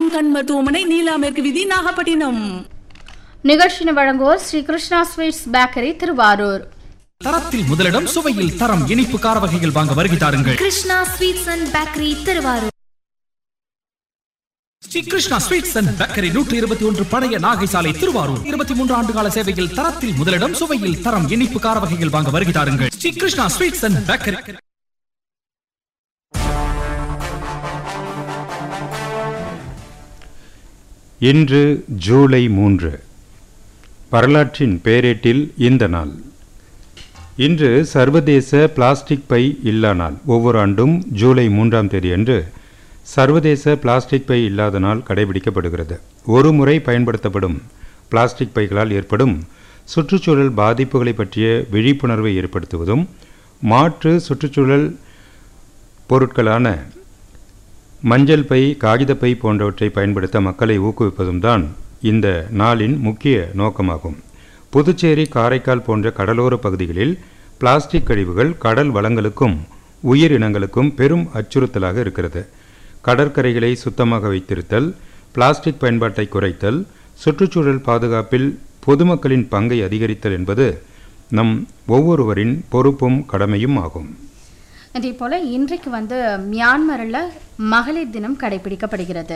அருண் கண் மருத்துவமனை நீலா மேற்கு விதி நாகப்பட்டினம் நிகழ்ச்சினை வழங்குவோர் ஸ்ரீ கிருஷ்ணா ஸ்வீட்ஸ் பேக்கரி திருவாரூர் தரத்தில் முதலிடம் சுவையில் தரம் இனிப்பு கார வகைகள் வாங்க வருகை தாருங்கள் Krishna sweets and bakery Thiruvarur Sri Krishna sweets and bakery நூற்றி இருபத்தி ஒன்று பழைய நாகை சாலை திருவாரூர் இருபத்தி மூன்று ஆண்டு கால சேவையில் தரத்தில் முதலிடம் சுவையில் தரம் இனிப்பு கார வகைகள் வாங்க வருகை தாருங்கள் Sri Krishna sweets and bakery இன்று ஜூலை மூன்று வரலாற்றின் பேரேட்டில் இந்த நாள் இன்று சர்வதேச பிளாஸ்டிக் பை இல்லா நாள் ஒவ்வொரு ஆண்டும் ஜூலை மூன்றாம் தேதி அன்று சர்வதேச பிளாஸ்டிக் பை இல்லாத நாள் கடைபிடிக்கப்படுகிறது ஒரு முறை பயன்படுத்தப்படும் பிளாஸ்டிக் பைகளால் ஏற்படும் சுற்றுச்சூழல் பாதிப்புகளை பற்றிய விழிப்புணர்வை ஏற்படுத்துவதும் மாற்று சுற்றுச்சூழல் பொருட்களான மஞ்சள் பை காகிதப்பை போன்றவற்றை பயன்படுத்த மக்களை ஊக்குவிப்பதும் தான் இந்த நாளின் முக்கிய நோக்கமாகும் புதுச்சேரி காரைக்கால் போன்ற கடலோர பகுதிகளில் பிளாஸ்டிக் கழிவுகள் கடல் வளங்களுக்கும் உயிரினங்களுக்கும் பெரும் அச்சுறுத்தலாக இருக்கிறது கடற்கரைகளை சுத்தமாக வைத்திருத்தல் பிளாஸ்டிக் பயன்பாட்டை குறைத்தல் சுற்றுச்சூழல் பாதுகாப்பில் பொதுமக்களின் பங்கை அதிகரித்தல் என்பது நம் ஒவ்வொருவரின் பொறுப்பும் கடமையும் ஆகும் இதே போல இன்றைக்கு வந்து மியான்மரில் மகளிர் தினம் கடைபிடிக்கப்படுகிறது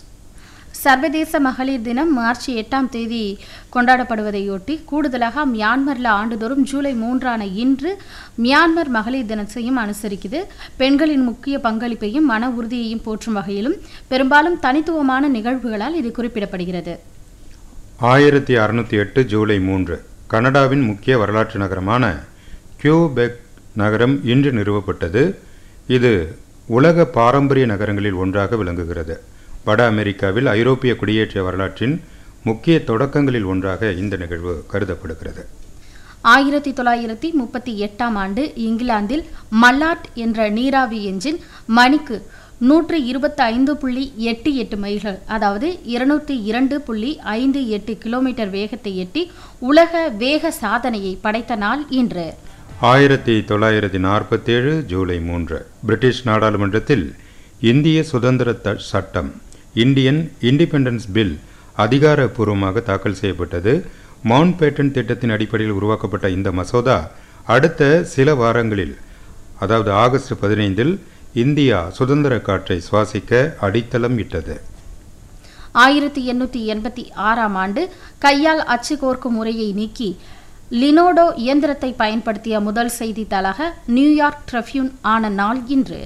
சர்வதேச மகளிர் தினம் மார்ச் எட்டாம் தேதி கொண்டாடப்படுவதையொட்டி கூடுதலாக மியான்மரில் ஆண்டுதோறும் ஜூலை மூன்றான இன்று மியான்மர் மகளிர் தினத்தையும் அனுசரிக்குது பெண்களின் முக்கிய பங்களிப்பையும் மன உறுதியையும் போற்றும் வகையிலும் பெரும்பாலும் தனித்துவமான நிகழ்வுகளால் இது குறிப்பிடப்படுகிறது ஆயிரத்தி அறுநூத்தி எட்டு ஜூலை மூன்று கனடாவின் முக்கிய வரலாற்று நகரமான கியூபெக் நகரம் இன்று நிறுவப்பட்டது இது உலக பாரம்பரிய நகரங்களில் ஒன்றாக விளங்குகிறது வட அமெரிக்காவில் ஐரோப்பிய குடியேற்ற வரலாற்றின் முக்கிய தொடக்கங்களில் ஒன்றாக இந்த நிகழ்வு கருதப்படுகிறது ஆயிரத்தி தொள்ளாயிரத்தி முப்பத்தி எட்டாம் ஆண்டு இங்கிலாந்தில் மல்லாட் என்ற நீராவி என்ஜின் மணிக்கு நூற்று இருபத்தி ஐந்து புள்ளி எட்டு எட்டு மைல்கள் அதாவது இருநூற்றி இரண்டு புள்ளி ஐந்து எட்டு கிலோமீட்டர் வேகத்தை எட்டி உலக வேக சாதனையை படைத்த நாள் இன்று ஆயிரத்தி தொள்ளாயிரத்தி நாற்பத்தேழு ஜூலை மூன்று பிரிட்டிஷ் நாடாளுமன்றத்தில் இந்திய சுதந்திர த- சட்டம் இந்தியன் இண்டிபெண்டன்ஸ் பில் அதிகாரப்பூர்வமாக தாக்கல் செய்யப்பட்டது மவுண்ட் பேட்டன் திட்டத்தின் அடிப்படையில் உருவாக்கப்பட்ட இந்த மசோதா அடுத்த சில வாரங்களில் அதாவது ஆகஸ்ட் பதினைந்தில் இந்தியா சுதந்திர காற்றை சுவாசிக்க அடித்தளம் இட்டது ஆயிரத்தி எண்ணூற்றி எண்பத்தி ஆறாம் ஆண்டு கையால் அச்சு கோர்க்கும் முறையை நீக்கி லினோடோ இயந்திரத்தை பயன்படுத்திய முதல் செய்தித்தாளாக நியூயார்க் ட்ரிபியூன் ஆன நாள் இன்று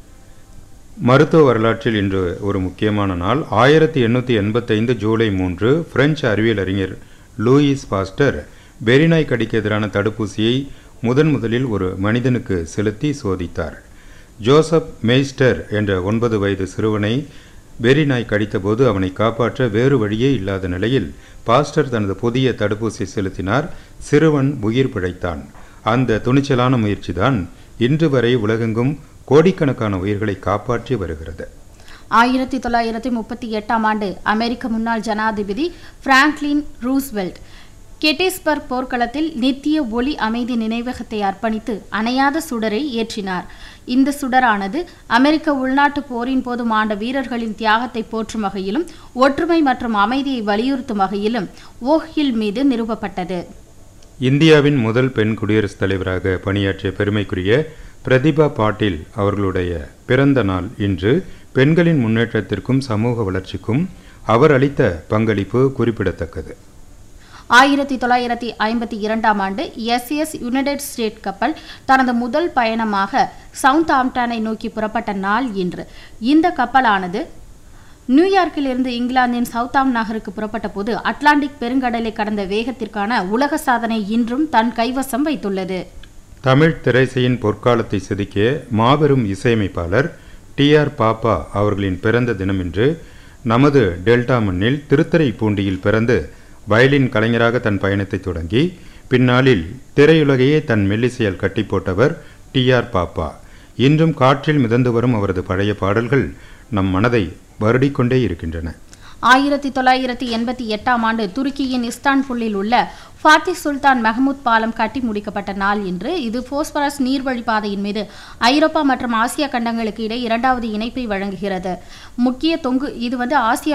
மருத்துவ வரலாற்றில் இன்று ஒரு முக்கியமான நாள் ஆயிரத்தி எண்ணூற்றி எண்பத்தைந்து ஜூலை மூன்று பிரெஞ்சு அறிவியல் அறிஞர் லூயிஸ் பாஸ்டர் வெறிநாய் கடிக்கு எதிரான தடுப்பூசியை முதன் முதலில் ஒரு மனிதனுக்கு செலுத்தி சோதித்தார் ஜோசப் மெய்ஸ்டர் என்ற ஒன்பது வயது சிறுவனை வெறிநாய் கடித்தபோது அவனை காப்பாற்ற வேறு வழியே இல்லாத நிலையில் பாஸ்டர் தனது புதிய தடுப்பூசி செலுத்தினார் சிறுவன் உயிர் பிழைத்தான் அந்த துணிச்சலான முயற்சிதான் இன்று வரை உலகெங்கும் கோடிக்கணக்கான உயிர்களை காப்பாற்றி வருகிறது ஆயிரத்தி தொள்ளாயிரத்தி முப்பத்தி எட்டாம் ஆண்டு அமெரிக்க முன்னாள் ஜனாதிபதி பிராங்க்லின் ரூஸ்வெல்ட் கெட்டிஸ்பர்க் போர்க்களத்தில் நித்திய ஒளி அமைதி நினைவகத்தை அர்ப்பணித்து அணையாத சுடரை ஏற்றினார் இந்த சுடரானது அமெரிக்க உள்நாட்டு போரின் போது மாண்ட வீரர்களின் தியாகத்தை போற்றும் வகையிலும் ஒற்றுமை மற்றும் அமைதியை வலியுறுத்தும் வகையிலும் ஓஹில் மீது நிறுவப்பட்டது இந்தியாவின் முதல் பெண் குடியரசுத் தலைவராக பணியாற்றிய பெருமைக்குரிய பிரதிபா பாட்டீல் அவர்களுடைய பிறந்த நாள் இன்று பெண்களின் முன்னேற்றத்திற்கும் சமூக வளர்ச்சிக்கும் அவர் அளித்த பங்களிப்பு குறிப்பிடத்தக்கது ஆயிரத்தி தொள்ளாயிரத்தி ஐம்பத்தி இரண்டாம் ஆண்டு எஸ்எஸ் யுனைடெட் ஸ்டேட் கப்பல் தனது முதல் பயணமாக சவுத் ஆம்டானை நோக்கி புறப்பட்ட நாள் இன்று இந்த கப்பலானது நியூயார்க்கிலிருந்து இங்கிலாந்தின் சவுத்தாம் நகருக்கு புறப்பட்ட போது அட்லாண்டிக் பெருங்கடலை கடந்த வேகத்திற்கான உலக சாதனை இன்றும் தன் கைவசம் வைத்துள்ளது தமிழ் திரைசையின் பொற்காலத்தை செதுக்கிய மாபெரும் இசையமைப்பாளர் டி ஆர் பாப்பா அவர்களின் பிறந்த தினம் இன்று நமது டெல்டா மண்ணில் திருத்துறைப்பூண்டியில் பிறந்து வயலின் கலைஞராக தன் பயணத்தை தொடங்கி பின்னாளில் திரையுலகையே தன் மெல்லிசையால் கட்டி போட்டவர் டி ஆர் பாப்பா இன்றும் காற்றில் மிதந்து வரும் அவரது பழைய பாடல்கள் நம் மனதை வருடிக்கொண்டே இருக்கின்றன ஆயிரத்தி தொள்ளாயிரத்தி எண்பத்தி எட்டாம் ஆண்டு துருக்கியின் இஸ்தான்புல்லில் உள்ள ஃபாத்தி சுல்தான் மெஹமூத் பாலம் கட்டி முடிக்கப்பட்ட நாள் இன்று இது போஸ்பரஸ் நீர்வழிப்பாதையின் மீது ஐரோப்பா மற்றும் ஆசியா கண்டங்களுக்கு இடையே இரண்டாவது இணைப்பை வழங்குகிறது முக்கிய தொங்கு இது வந்து ஆசியா